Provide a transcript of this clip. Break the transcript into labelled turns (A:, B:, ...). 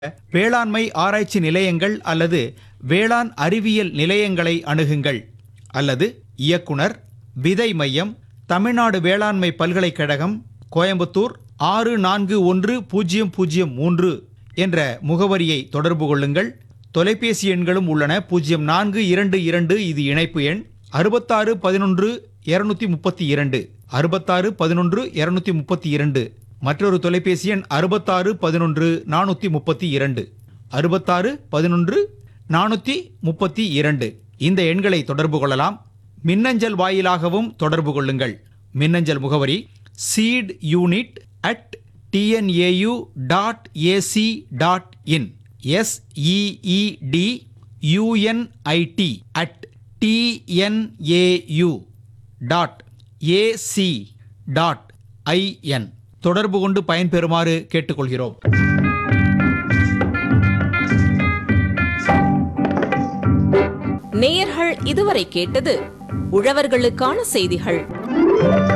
A: வேளாண்மை ஆராய்ச்சி நிலையங்கள் அல்லது வேளாண் அறிவியல் நிலையங்களை அணுகுங்கள் அல்லது இயக்குனர் விதை மையம் தமிழ்நாடு வேளாண்மை பல்கலைக்கழகம் கோயம்புத்தூர் ஆறு நான்கு ஒன்று பூஜ்ஜியம் பூஜ்ஜியம் மூன்று என்ற முகவரியை தொடர்பு கொள்ளுங்கள் தொலைபேசி எண்களும் உள்ளன பூஜ்ஜியம் நான்கு இரண்டு இரண்டு இது இணைப்பு எண் அறுபத்தாறு பதினொன்று இருநூத்தி முப்பத்தி இரண்டு அறுபத்தாறு பதினொன்று இருநூத்தி முப்பத்தி இரண்டு மற்றொரு தொலைபேசி எண் அறுபத்தாறு பதினொன்று நானூற்றி முப்பத்தி இரண்டு அறுபத்தாறு பதினொன்று நானூற்றி முப்பத்தி இரண்டு இந்த எண்களை தொடர்பு கொள்ளலாம் மின்னஞ்சல் வாயிலாகவும் தொடர்பு கொள்ளுங்கள் மின்னஞ்சல் முகவரி seed unit at TNAU dot AC dot in S E E D U N I T at TNAU dot AC dot IN தொடர்பு கொண்டு பயன்பெறுமாறு கேட்டுக்கொள்கிறோம்
B: நேயர்கள் இதுவரை கேட்டது உழவர்களுக்கான செய்திகள்